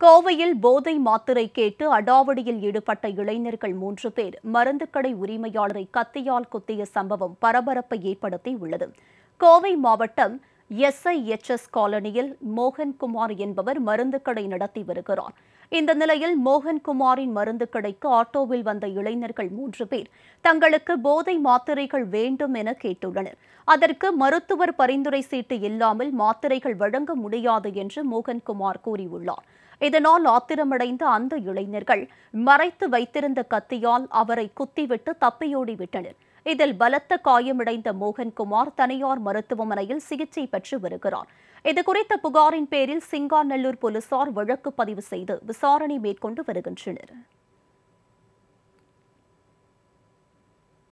கோவையில் போதை மாத்திரை கேட்டு அடாவடியில் ஈடுபட்ட இளைஞர்கள் மூன்று பேர் மருந்துக்கடை உரிமையாளரை கத்தியால் குத்திய சம்பவம் பரபரப்பை ஏற்படுத்தி உள்ளது கோவை மாவட்டம் எஸ்ஐஎச்எஸ் காலனியில் மோகன்குமார் என்பவர் மருந்துக்கடை நடத்தி வருகிறார் இந்த நிலையில் மோகன்குமாரின் மருந்துக்கடைக்கு ஆட்டோவில் வந்த இளைஞர்கள் மூன்று பேர் தங்களுக்கு போதை மாத்திரைகள் வேண்டும் என கேட்டுள்ளனர் அதற்கு மருத்துவர் பரிந்துரை சீட்டு இல்லாமல் மாத்திரைகள் வழங்க முடியாது என்று மோகன்குமார் கூறியுள்ளார் இதனால் ஆத்திரமடைந்த அந்த இளைஞர்கள் மறைத்து வைத்திருந்த கத்தியால் அவரை குத்திவிட்டு தப்பியோடி விட்டனர் இதில் பலத்த காயமடைந்த மோகன்குமார் தனியார் மருத்துவமனையில் சிகிச்சை பெற்று வருகிறார் இதுகுறித்த புகாரின் பேரில் சிங்காநல்லூர் போலீசார் வழக்கு பதிவு செய்து விசாரணை மேற்கொண்டு வருகின்றனர்